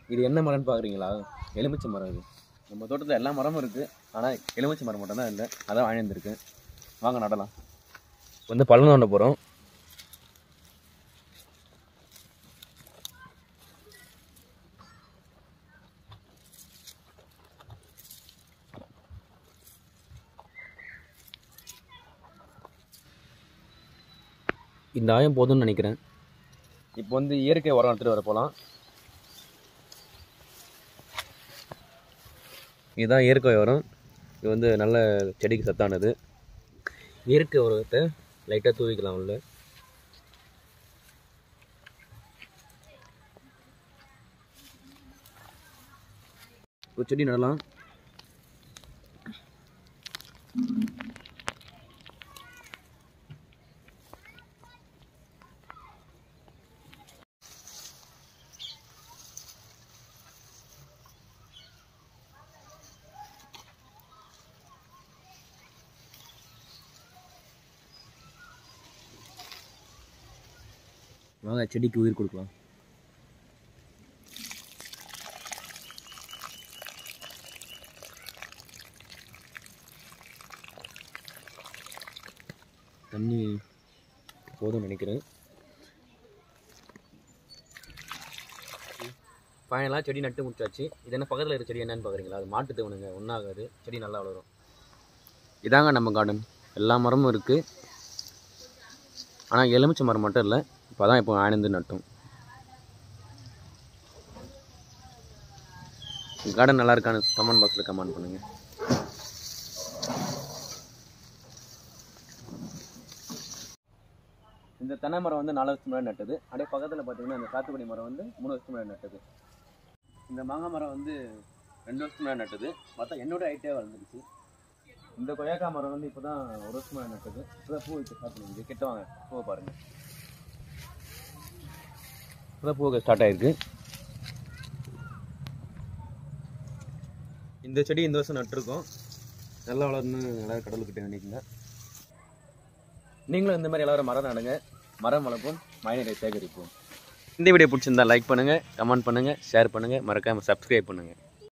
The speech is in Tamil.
இது என்ன மரம்னு பார்க்குறீங்களா எலுமிச்சை மரம் இது நம்ம தோட்டத்தில் எல்லா மரமும் இருக்குது ஆனால் எலுமிச்சை மரம் மட்டும்தான் இல்லை அதான் வாங்கியிருந்துருக்கு வாங்க நடலாம் வந்து பழம் தோண்ட போகிறோம் இந்த ஆயம் போதும்னு நினைக்கிறேன் இப்போ வந்து இயற்கை உரம் எடுத்துகிட்டு வர போகலாம் இதுதான் இயற்கை உரம் இது வந்து நல்ல செடிக்கு சத்தானது இயற்கை உரத்தை லைட்டாக தூவிக்கலாம் உள்ள ஒரு செடி நடலாம் வாங்க செடிக்கு உயிர் கொடுக்கலாம் தண்ணி போதும்னு நினைக்கிறேன் ஃபைனலாக செடி நட்டு முடிச்சாச்சு இது என்ன பக்கத்தில் இருக்க செடி என்னன்னு பார்க்குறீங்களா அது மாட்டு தவணுங்க ஒன்றாகாது செடி நல்லா வளரும் இதாங்க நம்ம கார்டன் எல்லா மரமும் இருக்குது ஆனால் எலுமிச்சை மரம் மட்டும் இல்லை இப்போ தான் இப்போ ஆனந்து நட்டோம் கார்டன் நல்லா இருக்கான்னு கமெண்ட் பாக்ஸில் கமெண்ட் பண்ணுங்கள் இந்த தென்னை மரம் வந்து நாலு வருஷத்துக்கு முன்னாடி நட்டது அப்படியே பக்கத்தில் பார்த்தீங்கன்னா இந்த சாத்துக்குடி மரம் வந்து மூணு வருஷத்துக்கு முன்னாடி நட்டது இந்த மாங்காய் மரம் வந்து ரெண்டு வருஷத்துக்கு முன்னாடி நட்டது பார்த்தா என்னோட ஹைட்டே வளர்ந்துருச்சு இந்த கொய்யாக்காய் மரம் வந்து இப்போ தான் ஒரு வருஷம் முன்னாடி நட்டது இப்போ தான் பூ வச்சு ஸ்டார்ட் பண்ணுங்க கிட்ட வாங்க பூவை பாருங்கள் இப்போ தான் பூ ஸ்டார்ட் ஆயிருக்கு இந்த செடி இந்த வருஷம் நட்டிருக்கோம் நல்லா வளரணும்னு எல்லாரும் கடவுள்கிட்ட நினைக்குங்க நீங்களும் இந்த மாதிரி எல்லாரும் மரம் நடுங்க மரம் வளர்ப்போம் மழைநீரை சேகரிப்போம் இந்த வீடியோ பிடிச்சிருந்தா லைக் பண்ணுங்கள் கமெண்ட் பண்ணுங்கள் ஷேர் பண்ணுங்கள் மறக்காமல் சப்ஸ்கிரைப் பண்ணுங்கள்